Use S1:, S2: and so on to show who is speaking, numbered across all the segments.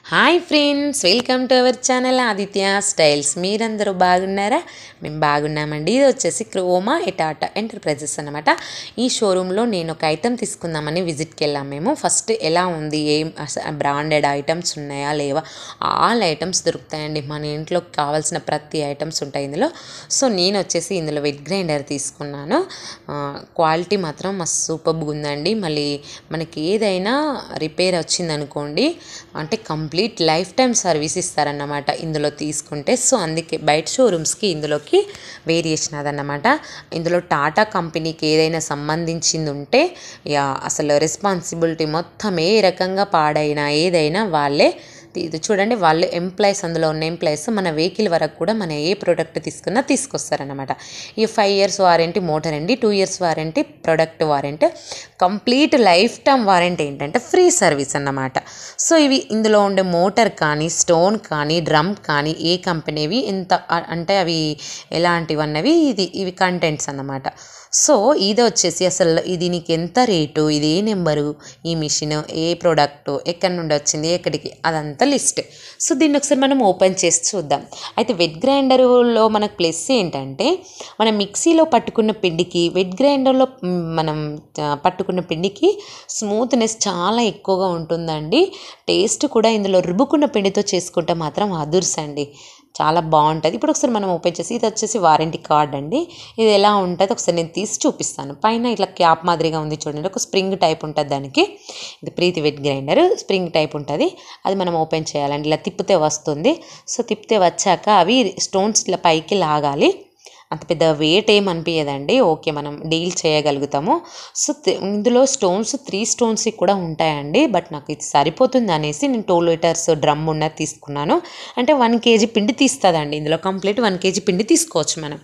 S1: hi friends welcome to our channel Aditya styles మీరందరూ బాగున్నారా మేము బాగున్నామండి ఇది వచ్చేసి క్రోమా ఎటాటా ఎంటర్ప్రైజెస్ అనమాట ఈ షోరూంలో నేను ఒక ఐటెం తీసుకుందామని విజిట్కి వెళ్ళాం మేము ఫస్ట్ ఎలా ఉంది ఏం బ్రాండెడ్ ఐటమ్స్ ఉన్నాయా లేవా ఆల్ ఐటమ్స్ దొరుకుతాయండి మన ఇంట్లో కావాల్సిన ప్రతి ఐటమ్స్ ఉంటాయి ఇందులో సో నేను వచ్చేసి ఇందులో వెట్ గ్రైండర్ తీసుకున్నాను క్వాలిటీ మాత్రం మస్తు సూపర్గా ఉందండి మళ్ళీ మనకి ఏదైనా రిపేర్ వచ్చిందనుకోండి అంటే కంప్లీట్ లైఫ్ టైం సర్వీస్ ఇస్తారన్నమాట ఇందులో తీసుకుంటే సో అందుకే బయట షోరూమ్స్కి ఇందులోకి వేరియేషన్ అదన్నమాట ఇందులో టాటా కంపెనీకి ఏదైనా సంబంధించింది ఉంటే యా అసలు రెస్పాన్సిబిలిటీ మొత్తం ఏ రకంగా పాడైనా ఏదైనా వాళ్ళే ఇది చూడండి వాళ్ళు ఎంప్లాయీస్ అందులో ఉన్న ఎంప్లాయీస్ మన వెహికల్ వరకు కూడా మన ఏ ప్రోడక్ట్ తీసుకున్నా తీసుకొస్తారనమాట ఈ ఫైవ్ ఇయర్స్ వారంటీ మోటార్ అండి two years warranty product warranty complete life time warranty ఏంటంటే ఫ్రీ సర్వీస్ అన్నమాట సో ఇవి ఇందులో ఉండే మోటార్ కానీ స్టోన్ కానీ డ్రమ్ కానీ ఏ కంపెనీవి ఎంత అ- అంటే అవి ఎలాంటివన్నవి ఇది ఇవి కంటెంట్స్ అన్నమాట సో ఇది వచ్చేసి అసలు ఇది నీకు ఎంత రేటు ఇది ఏ నెంబరు ఈ మిషన్ ఏ ప్రోడక్ట్ ఎక్కడి నుండి వచ్చింది ఎక్కడికి అదంతా లిస్ట్ సో దీన్ని ఒకసారి మనం ఓపెన్ చేసి చూద్దాం అయితే వెట్ గ్రైండర్లో మనకు ప్లస్ ఏంటంటే మనం మిక్సీలో పట్టుకున్న పిండికి వెట్ గ్రైండర్లో మ్, మనం ఆ, పట్టుకున్న పిండికి స్మూత్నెస్ చాలా ఎక్కువగా ఉంటుందండి టేస్ట్ కూడా ఇందులో రుబ్బుకున్న పిండితో చేసుకుంటే మాత్రం అదుర్స్ అండి చాలా బాగుంటుంది ఇప్పుడు ఒకసారి మనం ఓపెన్ చేసి ఇది వచ్చేసి వారంటీ కార్డ్ అండి ఇది ఎలా ఉంటుంది ఒకసారి నేను తీసి చూపిస్తాను పైన ఇట్లా క్యాప్ మాదిరిగా ఉంది చూడండి ఒక స్ప్రింగ్ టైప్ ఉంటుంది దానికి ఇది Preethi wet grinder spring type ఉంటుంది అది మనం ఓపెన్ చేయాలండి ఇలా తిప్పితే వస్తుంది సో తిప్పితే వచ్చాక అవి స్టోన్స్ ఇట్లా పైకి లాగాలి అంత పెద్ద వెయిట్ ఏం అనిపించదండి ఓకే మనం డీల్ చేయగలుగుతాము సో తి- ఇందులో స్టోన్స్ త్రీ స్టోన్స్ కూడా ఉంటాయండి బట్ నాకు ఇది సరిపోతుంది అనేసి నేను టూ లీటర్స్ డ్రమ్ ఉన్నది తీసుకున్నాను అంటే వన్ కేజీ పిండి తీస్తుందండి ఇందులో కంప్లీట్ వన్ కేజీ పిండి తీసుకోవచ్చు మనం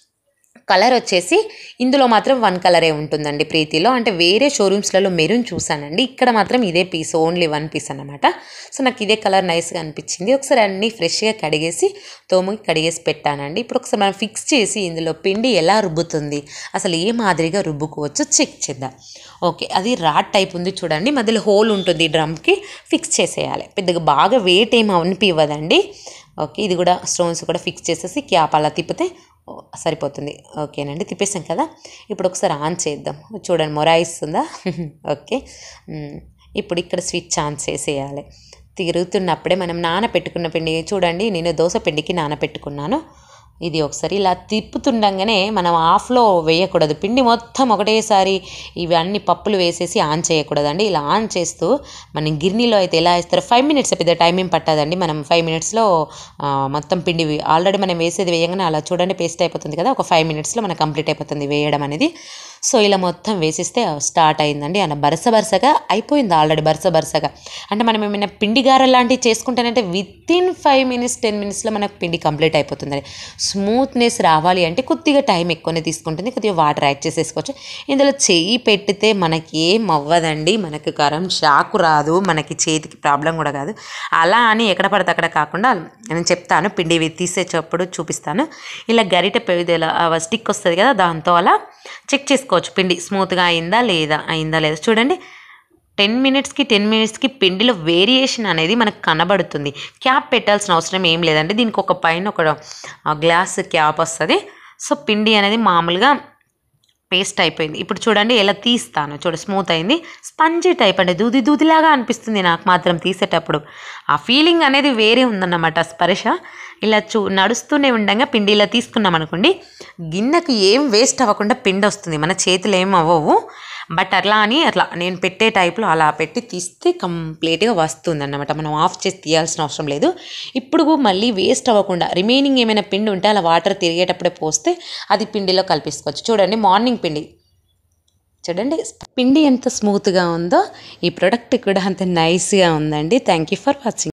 S1: కలర్ వచ్చేసి ఇందులో మాత్రం వన్ కలరే ఉంటుందండి ప్రీతిలో అంటే వేరే షోరూమ్స్లలో మెరూన్ చూసానండి ఇక్కడ మాత్రం ఇదే పీస్ ఓన్లీ వన్ పీస్ అన్నమాట సో నాకు ఇదే కలర్ నైస్గా అనిపించింది ఒకసారి అన్నీ ఫ్రెష్గా కడిగేసి తోముకి కడిగేసి పెట్టానండి ఇప్పుడు ఒకసారి మనం ఫిక్స్ చేసి ఇందులో పిండి ఎలా రుబ్బుతుంది అసలు ఏ మాదిరిగా రుబ్బుకోవచ్చో చెక్ చేద్దాం ఓకే అది రాడ్ టైప్ ఉంది చూడండి మధ్యలో హోల్ ఉంటుంది ఈ డ్రమ్కి ఫిక్స్ చేసేయాలి పెద్దగా బాగా వెయిట్ ఏం అనిపివ్వదండి ఓకే ఇది కూడా స్టోన్స్ కూడా ఫిక్స్ చేసేసి క్యాప్ అలా తిప్పితే ఓ, సరిపోతుంది ఓకేనండి తిప్పేసాం కదా ఇప్పుడు ఒకసారి ఆన్ చేద్దాం చూడండి మొరాయిస్తుందా ఓకే మ్, ఇప్పుడు ఇక్కడ స్విచ్ ఆన్ చేసేయాలి తిరుగుతున్నప్పుడే మనం నానపెట్టుకున్న పిండి చూడండి నేను దోశ పిండికి నానపెట్టుకున్నాను ఇది ఒకసారి ఇలా తిప్పుతుండగానే మనం ఆఫ్లో వేయకూడదు పిండి మొత్తం ఒకటేసారి ఇవి అన్ని పప్పులు వేసేసి ఆన్ చేయకూడదండి ఇలా ఆన్ చేస్తూ మనం గిర్నీలో అయితే ఎలా వేస్తారో ఫైవ్ మినిట్స్ పెద్ద టైం ఏం పట్టదండి మనం ఫైవ్ మినిట్స్లో మొత్తం పిండి ఆల్రెడీ మనం వేసేది వేయగానే అలా చూడండి పేస్ట్ అయిపోతుంది కదా ఒక ఫైవ్ మినిట్స్లో మనకు కంప్లీట్ అయిపోతుంది వేయడం అనేది సో ఇలా మొత్తం వేసిస్తే స్టార్ట్ అయిందండి అలా బరస బరసగా అయిపోయింది ఆల్రెడీ బరస బరసగా అంటే మనం ఏమైనా పిండి గారె లాంటివి చేసుకుంటేనంటే within five minutes ten మినిట్స్లో మనకు పిండి కంప్లీట్ అయిపోతుంది స్మూత్నెస్ రావాలి అంటే కొద్దిగా టైం ఎక్కువనే తీసుకుంటుంది కొద్దిగా వాటర్ యాడ్ చేసేసుకోవచ్చు ఇందులో చెయ్యి పెట్టితే మనకి ఏం అవ్వదండి మనకి కరం షాకు రాదు మనకి చేతికి ప్రాబ్లం కూడా కాదు అలా అని ఎక్కడ పడితే అక్కడ కాకుండా నేను చెప్తాను పిండి ఇవి తీసేటప్పుడు చూపిస్తాను ఇలా గరిట పెవిదేలా స్టిక్ వస్తుంది కదా దాంతో అలా చెక్ చేసుకోవచ్చు పిండి స్మూత్గా అయిందా లేదా అయిందా లేదా చూడండి టెన్ మినిట్స్కి టెన్ మినిట్స్కి పిండిలో వేరియేషన్ అనేది మనకు కనబడుతుంది క్యాప్ పెట్టాల్సిన అవసరం ఏం లేదండి దీనికి ఒక పైన ఒక ఆ, గ్లాస్ క్యాప్ వస్తుంది సో పిండి అనేది మామూలుగా పేస్ట్ అయిపోయింది ఇప్పుడు చూడండి ఎలా తీస్తాను చూడ స్మూత్ అయింది స్పంజీ టైప్ అంటే దూది దూదిలాగా అనిపిస్తుంది నాకు మాత్రం తీసేటప్పుడు ఆ ఫీలింగ్ అనేది వేరే ఉందన్నమాట స్పర్శ ఇలా చూ నడుస్తూనే ఉండగా పిండి ఇలా తీసుకున్నాం అనుకోండి గిన్నెకు ఏం వేస్ట్ అవ్వకుండా పిండి వస్తుంది మన చేతులు ఏం అవ్వవు బట్ అట్లా అని అట్లా నేను పెట్టే టైప్లో అలా పెట్టి తీస్తే కంప్లీట్గా వస్తుంది అన్నమాట మనం ఆఫ్ చేసి తీయాల్సిన అవసరం లేదు ఇప్పుడు మళ్ళీ వేస్ట్ అవ్వకుండా రిమైనింగ్ ఏమైనా పిండి ఉంటే అలా వాటర్ తిరిగేటప్పుడే పోస్తే అది పిండిలో కలిపేసుకోవచ్చు చూడండి మార్నింగ్ పిండి చూడండి పిండి ఎంత స్మూత్గా ఉందో ఈ ప్రోడక్ట్ కూడా అంత నైస్గా ఉందండి థ్యాంక్ యూ ఫర్ వాచింగ్